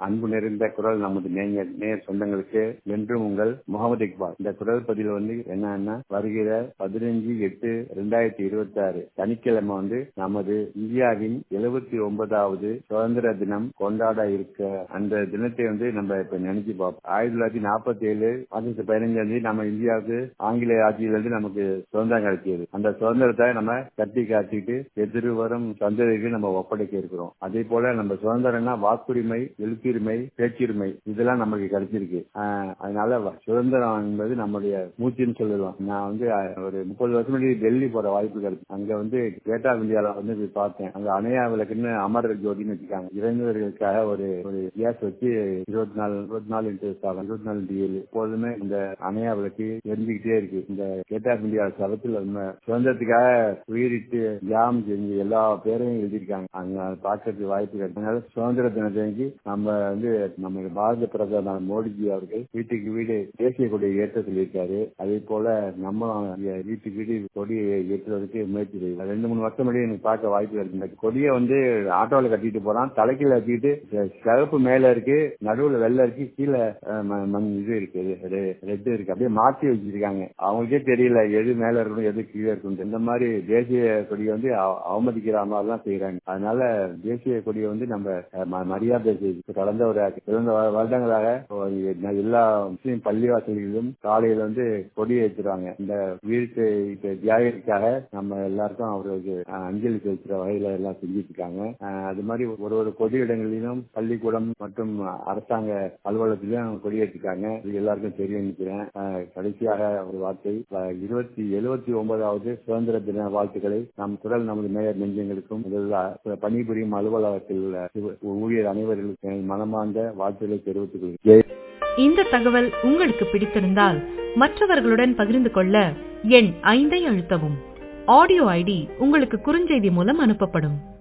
அன்பு நிறைந்த குரல் நமது நேயர் நேயர் சொந்தங்களுக்கு என்றும் உங்கள் முகமது இக்பால் இந்த குரல் பதிவு வந்து என்னன்னா வருகிற பதினஞ்சு எட்டு ரெண்டாயிரத்தி இருபத்தி ஆறு சனிக்கிழமை வந்து நமது இந்தியாவின் எழுபத்தி ஒன்பதாவது சுதந்திர தினம் கொண்டாட இருக்க அந்த தினத்தை வந்து நம்ம இப்ப நினைச்சு பார்ப்போம் ஆயிரத்தி தொள்ளாயிரத்தி நாற்பத்தி ஏழு ஆகஸ்ட் பதினஞ்சாம் தேதி நம்ம இந்தியாவுக்கு ஆங்கிலேய ஆட்சியிலிருந்து நமக்கு சுதந்திரம் கிடைச்சது அந்த சுதந்திரத்தை நம்ம கட்டி காட்டிட்டு எதிர்வரும் சந்ததிக்கு நம்ம ஒப்படைக்க இருக்கிறோம் அதே போல நம்ம சுதந்திரம்னா வாக்குரிமை எழுத்துரிமை பேச்சுரிமை இதெல்லாம் நமக்கு கிடைச்சிருக்கு ஆஹ் அதனால வ- சுதந்திரம் என்பது நம்முடைய மூச்சுன்னு சொல்லலாம் நான் வந்து அஹ், ஒரு முப்பது வருஷம் முன்னாடி டெல்லி போற வாய்ப்பு கிடைச்சு அங்க வந்து கேட் ஆஃப் இந்தியால வந்து போய் பார்த்தேன் அங்க அணையா விளக்குன்னு அமரர் ஜோதின்னு வச்சுக்காங்க இளைஞர்களுக்காக ஒரு ஒரு கேஸ் வச்சு இருபத்தி நாலு இருபத்தி நாலு இன்ட்டு செவன் இருபத்தி நாலு இன்ட்டு ஏழு எப்போதுமே இந்த அணையா விளக்கு எரிஞ்சுக்கிட்டே இருக்கு இந்த கேட் ஆஃப் இந்தியா சபத்தில் நம்ம சுதந்திரத்துக்காக உயிரிட்டு ஜாம் செஞ்சு எல்லா பேரையும் எழுதியிருக்காங்க அங்க பார்க்கறதுக்கு வாய்ப்பு கிடைக்கும் அதனால சுதந்திர தினத்தன்னைக்கு நம்ம வந்து நம்ம பாரத பிரதமர் மோடிஜி அவர்கள் வீட்டுக்கு வீடு தேசிய கொடியை ஏற்ற சொல்லியிருக்காரு அதே போல நம்மளும் இங்க வீட்டுக்கு வீடு கொடியை ஏற்றுவதற்கு முயற்சி செய்யலாம் ரெண்டு மூணு வருஷம் முன்னாடி எனக்கு பார்க்க வாய்ப்பு இருக்கு இந்த கொடியை வந்து ஆட்டோல கட்டிட்டு போறான் தலைக்கீழ வச்சுக்கிட்டு ச- சிவப்பு மேல இருக்கு நடுவுல வெள்ளை இருக்கு கீழே அஹ், ம- மண் இது இருக்கு ரெட் இருக்கு அப்படியே மாத்தி வச்சிருக்காங்க அவங்களுக்கே தெரியல எது மேல இருக்கணும் எது கீழே இருக்கணும் இந்த மாதிரி தேசிய கொடியை வந்து அவ- அவமதிக்கிற மாதிரிலாம் செய்யறாங்க அதனால தேசிய கொடியை வந்து நம்ம அஹ், ம- மரியாதை செய்து கடந்த ஒரு இரண்டு வ- வருடங்களாக ஒரு ந- எல்லா முஸ்லீம் பள்ளிவாசல்களிலும் காலையில வந்து கொடி ஏற்றுறாங்க இந்த வீட்டு இப்ப தியாகிகளுக்காக நம்ம எல்லாருக்கும் அவருக்கு அஹ், அஞ்சலி செலுத்துற வகையில எல்லாம் செஞ்சுட்டு இருக்காங்க அஹ், அது மாதிரி ஒரு ஒரு கொடி இடங்களிலும் பள்ளிக்கூடம் மற்றும் அரசாங்க அலுவலகத்திலும் கொடி ஏற்றிருக்காங்க இது எல்லாருக்கும் தெரியும் நினைக்கிறேன் அஹ், கடைசியாக ஒரு வார்த்தை அஹ், இருபத்தி எழுபத்தி ஒன்பதாவது சுதந்திர தின வாழ்த்துக்களை நம் குரல் நமது மேயர் நெஞ்சங்களுக்கும் முதல்ல பணிபுரியும் அலுவலகத்தில் உள்ள ஊழியர் அனைவர்களுக்கும் என் மனமார்ந்த வாழ்த்துக்களை தெரிவித்துக் கொள்கிறேன் இந்த தகவல் உங்களுக்கு பிடித்திருந்தால் மற்றவர்களுடன் பகிர்ந்து கொள்ள எண் ஐந்தை அழுத்தவும் ஆடியோ ஐடி உங்களுக்கு குறுஞ்செய்தி மூலம் அனுப்பப்படும்